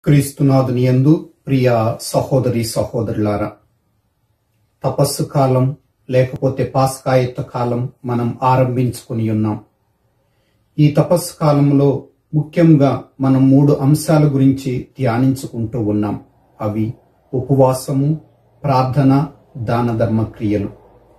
క్రీస్తునాథుని యందు ప్రియ సహోదరి సహోదరులారా తపస్సు కాలం లేకపోతే పాస్కాయత్త కాలం మనం ఆరంభించుకుని ఉన్నాం ఈ తపస్సు కాలంలో ముఖ్యంగా మనం మూడు అంశాల గురించి ధ్యానించుకుంటూ ఉన్నాం అవి ఉపవాసము ప్రార్థన దాన ధర్మ క్రియలు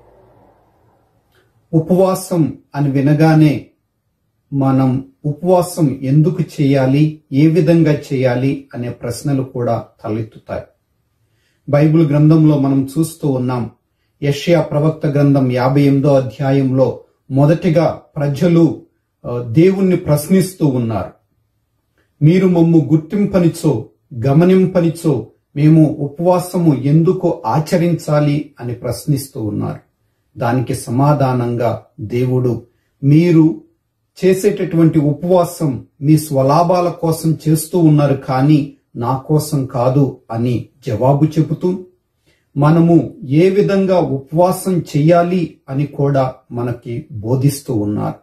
ఉపవాసం అని వినగానే మనం ఉపవాసం ఎందుకు చేయాలి ఏ విధంగా చేయాలి అనే ప్రశ్నలు కూడా తలెత్తుతాయి బైబిల్ గ్రంథంలో మనం చూస్తూ ఉన్నాం యష్యా ప్రవక్త గ్రంథం యాభై ఎనిమిదో అధ్యాయంలో మొదటిగా ప్రజలు ఆ, దేవుణ్ణి ప్రశ్నిస్తూ ఉన్నారు మీరు మమ్ము గుర్తింపనిచో గమనింపనిచో మేము ఉపవాసము ఎందుకు ఆచరించాలి అని ప్రశ్నిస్తూ ఉన్నారు దానికి సమాధానంగా దేవుడు మీరు చేసేటటువంటి ఉపవాసం మీ స్వలాభాల కోసం చేస్తూ ఉన్నారు కానీ నా కోసం కాదు అని జవాబు చెబుతూ మనము ఏ విధంగా ఉపవాసం చేయాలి అని కూడా మనకి బోధిస్తూ ఉన్నారు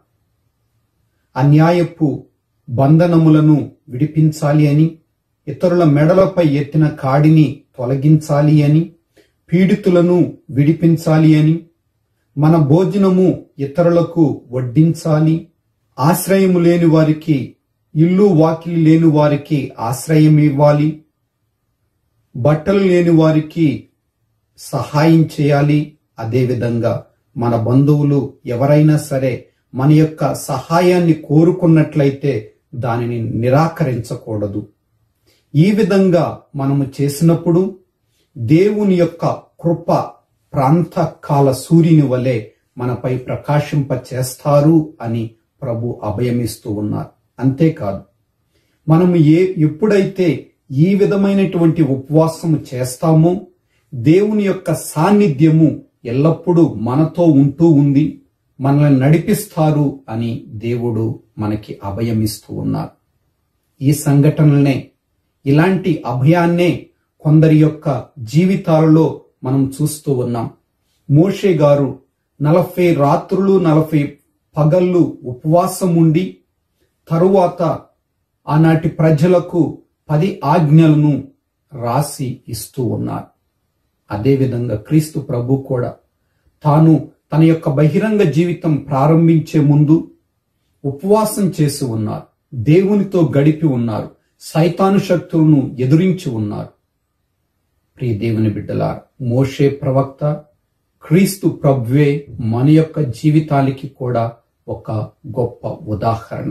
అన్యాయపు బంధనములను విడిపించాలి అని ఇతరుల మెడలపై ఎత్తిన కాడిని తొలగించాలి అని పీడితులను విడిపించాలి అని మన భోజనము ఇతరులకు వడ్డించాలి ఆశ్రయము లేని వారికి ఇల్లు వాకిలి లేని వారికి ఆశ్రయం ఇవ్వాలి బట్టలు లేని వారికి సహాయం చేయాలి అదేవిధంగా మన బంధువులు ఎవరైనా సరే మన యొక్క సహాయాన్ని కోరుకున్నట్లయితే దానిని నిరాకరించకూడదు ఈ విధంగా మనము చేసినప్పుడు దేవుని యొక్క కృప ప్రాంతకాల సూర్యుని వలె మనపై ప్రకాశింప చేస్తారు అని ప్రభు అభయమిస్తూ ఉన్నారు అంతేకాదు మనము ఏ ఎప్పుడైతే ఈ విధమైనటువంటి ఉపవాసము చేస్తామో దేవుని యొక్క సాన్నిధ్యము ఎల్లప్పుడూ మనతో ఉంటూ ఉంది మనల్ని నడిపిస్తారు అని దేవుడు మనకి అభయమిస్తూ ఉన్నారు ఈ సంఘటనలనే ఇలాంటి అభయాన్నే కొందరి యొక్క జీవితాలలో మనం చూస్తూ ఉన్నాం మోషే గారు నలభై రాత్రులు నలభై పగళ్ళు ఉపవాసం ఉండి తరువాత ఆనాటి ప్రజలకు పది ఆజ్ఞలను రాసి ఇస్తూ ఉన్నారు అదేవిధంగా క్రీస్తు ప్రభు కూడా తాను తన యొక్క బహిరంగ జీవితం ప్రారంభించే ముందు ఉపవాసం చేసి ఉన్నారు దేవునితో గడిపి ఉన్నారు సైతాను శక్తులను ఎదురించి ఉన్నారు ప్రియ దేవుని బిడ్డలారా మోషే ప్రవక్త క్రీస్తు ప్రభువే మన యొక్క జీవితానికి కూడా ఒక గొప్ప ఉదాహరణ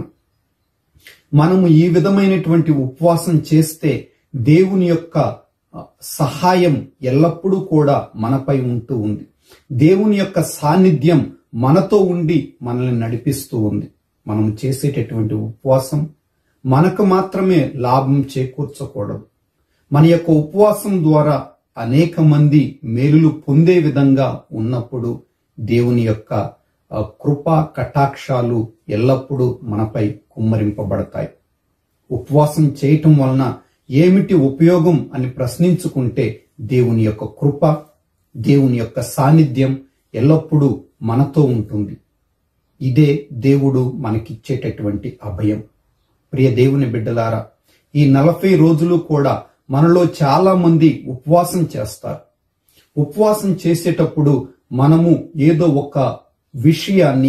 మనము ఈ విధమైనటువంటి ఉపవాసం చేస్తే దేవుని యొక్క ఆ, సహాయం ఎల్లప్పుడూ కూడా మనపై ఉంటూ ఉంది దేవుని యొక్క సాన్నిధ్యం మనతో ఉండి మనల్ని నడిపిస్తూ ఉంది మనం చేసేటటువంటి ఉపవాసం మనకు మాత్రమే లాభం చేకూర్చకూడదు మన యొక్క ఉపవాసం ద్వారా అనేక మంది మేలులు పొందే విధంగా ఉన్నప్పుడు దేవుని యొక్క ఆ, కృప కటాక్షాలు ఎల్లప్పుడూ మనపై కుమ్మరింపబడతాయి ఉపవాసం చేయటం వలన ఏమిటి ఉపయోగం అని ప్రశ్నించుకుంటే దేవుని యొక్క కృప దేవుని యొక్క సాన్నిధ్యం ఎల్లప్పుడూ మనతో ఉంటుంది ఇదే దేవుడు మనకిచ్చేటటువంటి అభయం ప్రియ దేవుని బిడ్డలారా ఈ నలభై రోజులు కూడా మనలో చాలా మంది ఉపవాసం చేస్తారు ఉపవాసం చేసేటప్పుడు మనము ఏదో ఒక విషయాన్ని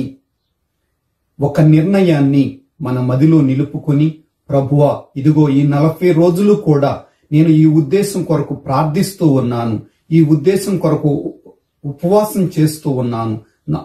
ఒక నిర్ణయాన్ని మన మదిలో నిలుపుకొని ప్రభువా ఇదిగో ఈ నలభై రోజులు కూడా నేను ఈ ఉద్దేశం కొరకు ప్రార్థిస్తూ ఉన్నాను ఈ ఉద్దేశం కొరకు ఉపవాసం చేస్తూ ఉన్నాను నా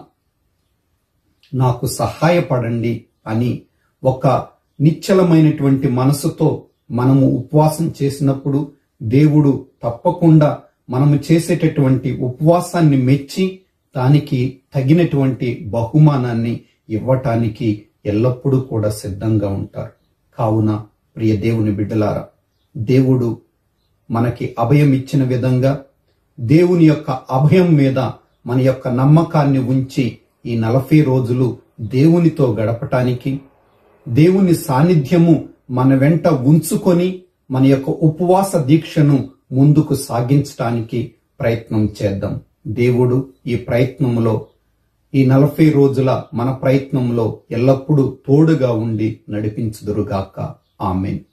నాకు సహాయపడండి అని ఒక నిశ్చలమైనటువంటి మనసుతో మనము ఉపవాసం చేసినప్పుడు దేవుడు తప్పకుండా మనము చేసేటటువంటి ఉపవాసాన్ని మెచ్చి దానికి తగినటువంటి బహుమానాన్ని ఇవ్వటానికి ఎల్లప్పుడూ కూడా సిద్ధంగా ఉంటారు కావున ప్రియ దేవుని బిడ్డలారా దేవుడు మనకి అభయం ఇచ్చిన విధంగా దేవుని యొక్క అభయం మీద మన యొక్క నమ్మకాన్ని ఉంచి ఈ నలభై రోజులు దేవునితో గడపటానికి దేవుని సాన్నిధ్యము మన వెంట ఉంచుకొని మన యొక్క ఉపవాస దీక్షను ముందుకు సాగించటానికి ప్రయత్నం చేద్దాం దేవుడు ఈ ప్రయత్నంలో ఈ నలభై రోజుల మన ప్రయత్నంలో ఎల్లప్పుడూ తోడుగా ఉండి నడిపించుదురుగాక ఆమెన్